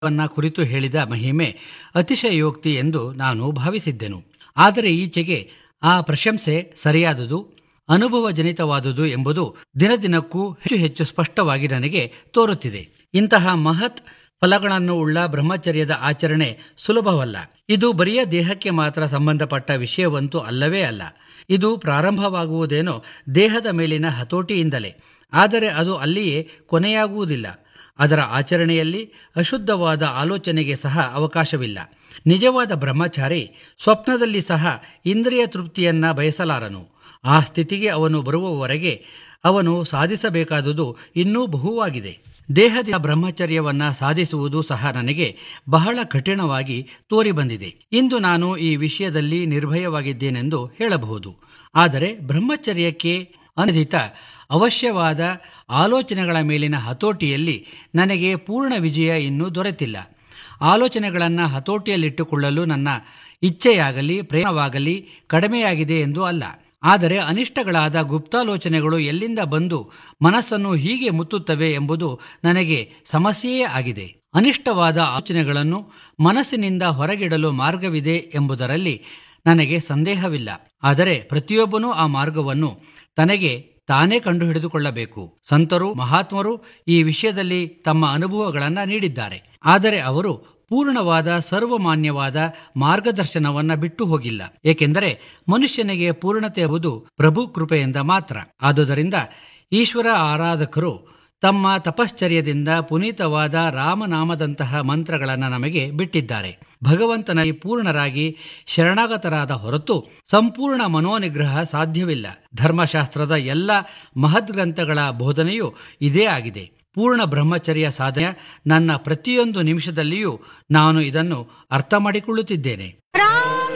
ವನ್ನ ಕುರಿತು ಹೇಳಿದ ಮಹಿಮೆ ಅತಿಶಯೋಕ್ತಿ ಎಂದು ನಾನು ಭಾವಿಸಿದ್ದೆನು ಆದರೆ ಈಚೆಗೆ ಆ ಪ್ರಶಂಸೆ ಸರಿಯಾದುದು ಅನುಭವಜನಿತವಾದುದು ಎಂಬುದು ದಿನದಿನಕ್ಕೂ ಹೆಚ್ಚು ಹೆಚ್ಚು ಸ್ಪಷ್ಟವಾಗಿ ನನಗೆ ತೋರುತ್ತಿದೆ ಇಂತಹ ಮಹತ್ ಫಲಗಳನ್ನು ಉಳ್ಳ ಬ್ರಹ್ಮಚರ್ಯದ ಆಚರಣೆ ಸುಲಭವಲ್ಲ ಇದು ಬರಿಯ ದೇಹಕ್ಕೆ ಮಾತ್ರ ಸಂಬಂಧಪಟ್ಟ ವಿಷಯವಂತೂ ಅಲ್ಲವೇ ಅಲ್ಲ ಇದು ಪ್ರಾರಂಭವಾಗುವುದೇನೋ ದೇಹದ ಮೇಲಿನ ಹತೋಟಿಯಿಂದಲೇ ಆದರೆ ಅದು ಅಲ್ಲಿಯೇ ಕೊನೆಯಾಗುವುದಿಲ್ಲ ಅದರ ಆಚರಣೆಯಲ್ಲಿ ಅಶುದ್ಧವಾದ ಆಲೋಚನೆಗೆ ಸಹ ಅವಕಾಶವಿಲ್ಲ ನಿಜವಾದ ಬ್ರಹ್ಮಚಾರಿ ಸ್ವಪ್ನದಲ್ಲಿ ಸಹ ಇಂದ್ರಿಯ ತೃಪ್ತಿಯನ್ನ ಬಯಸಲಾರನು ಆ ಸ್ಥಿತಿಗೆ ಅವನು ಬರುವವರೆಗೆ ಅವನು ಸಾಧಿಸಬೇಕಾದುದು ಇನ್ನೂ ಬಹುವಾಗಿದೆ ದೇಹದ ಬ್ರಹ್ಮಚರ್ಯವನ್ನ ಸಾಧಿಸುವುದು ಸಹ ನನಗೆ ಬಹಳ ಕಠಿಣವಾಗಿ ತೋರಿಬಂದಿದೆ ಇಂದು ನಾನು ಈ ವಿಷಯದಲ್ಲಿ ನಿರ್ಭಯವಾಗಿದ್ದೇನೆಂದು ಹೇಳಬಹುದು ಆದರೆ ಬ್ರಹ್ಮಚರ್ಯಕ್ಕೆ ಅನಧಿತ ಅವಶ್ಯವಾದ ಆಲೋಚನೆಗಳ ಮೇಲಿನ ಹತೋಟಿಯಲ್ಲಿ ನನಗೆ ಪೂರ್ಣ ವಿಜಯ ಇನ್ನೂ ದೊರೆತಿಲ್ಲ ಆಲೋಚನೆಗಳನ್ನು ಹತೋಟಿಯಲ್ಲಿಟ್ಟುಕೊಳ್ಳಲು ನನ್ನ ಇಚ್ಛೆಯಾಗಲಿ ಪ್ರೇಮವಾಗಲಿ ಕಡಿಮೆಯಾಗಿದೆ ಎಂದು ಅಲ್ಲ ಆದರೆ ಅನಿಷ್ಟಗಳಾದ ಗುಪ್ತಾಲೋಚನೆಗಳು ಎಲ್ಲಿಂದ ಬಂದು ಮನಸ್ಸನ್ನು ಹೀಗೆ ಮುತ್ತುತ್ತವೆ ಎಂಬುದು ನನಗೆ ಸಮಸ್ಯೆಯೇ ಆಗಿದೆ ಅನಿಷ್ಟವಾದ ಆಲೋಚನೆಗಳನ್ನು ಮನಸ್ಸಿನಿಂದ ಹೊರಗಿಡಲು ಮಾರ್ಗವಿದೆ ಎಂಬುದರಲ್ಲಿ ನನಗೆ ಸಂದೇಹವಿಲ್ಲ ಆದರೆ ಪ್ರತಿಯೊಬ್ಬನೂ ಆ ಮಾರ್ಗವನ್ನು ತನಗೆ ತಾನೇ ಕಂಡುಹಿಡಿದುಕೊಳ್ಳಬೇಕು ಸಂತರು ಮಹಾತ್ಮರು ಈ ವಿಷಯದಲ್ಲಿ ತಮ್ಮ ಅನುಭವಗಳನ್ನು ನೀಡಿದ್ದಾರೆ ಆದರೆ ಅವರು ಪೂರ್ಣವಾದ ಸರ್ವಮಾನ್ಯವಾದ ಮಾರ್ಗದರ್ಶನವನ್ನ ಬಿಟ್ಟು ಹೋಗಿಲ್ಲ ಏಕೆಂದರೆ ಮನುಷ್ಯನಿಗೆ ಪೂರ್ಣತೆ ಎಂಬುದು ಪ್ರಭು ಕೃಪೆಯಿಂದ ಮಾತ್ರ ಆದುದರಿಂದ ಈಶ್ವರ ಆರಾಧಕರು ತಮ್ಮ ತಪಶ್ಚರ್ಯದಿಂದ ಪುನೀತವಾದ ರಾಮನಾಮದಂತಹ ಮಂತ್ರಗಳನ್ನು ನಮಗೆ ಬಿಟ್ಟಿದ್ದಾರೆ ಭಗವಂತನಲ್ಲಿ ಪೂರ್ಣರಾಗಿ ಶರಣಾಗತರಾದ ಹೊರತು ಸಂಪೂರ್ಣ ಮನೋನಿಗ್ರಹ ಸಾಧ್ಯವಿಲ್ಲ ಧರ್ಮಶಾಸ್ತ್ರದ ಎಲ್ಲ ಮಹದ್ಗ್ರಂಥಗಳ ಬೋಧನೆಯು ಇದೇ ಆಗಿದೆ ಪೂರ್ಣ ಬ್ರಹ್ಮಚರ್ಯ ಸಾಧನೆ ನನ್ನ ಪ್ರತಿಯೊಂದು ನಿಮಿಷದಲ್ಲಿಯೂ ನಾನು ಇದನ್ನು ಅರ್ಥ ಮಾಡಿಕೊಳ್ಳುತ್ತಿದ್ದೇನೆ ರಾಮ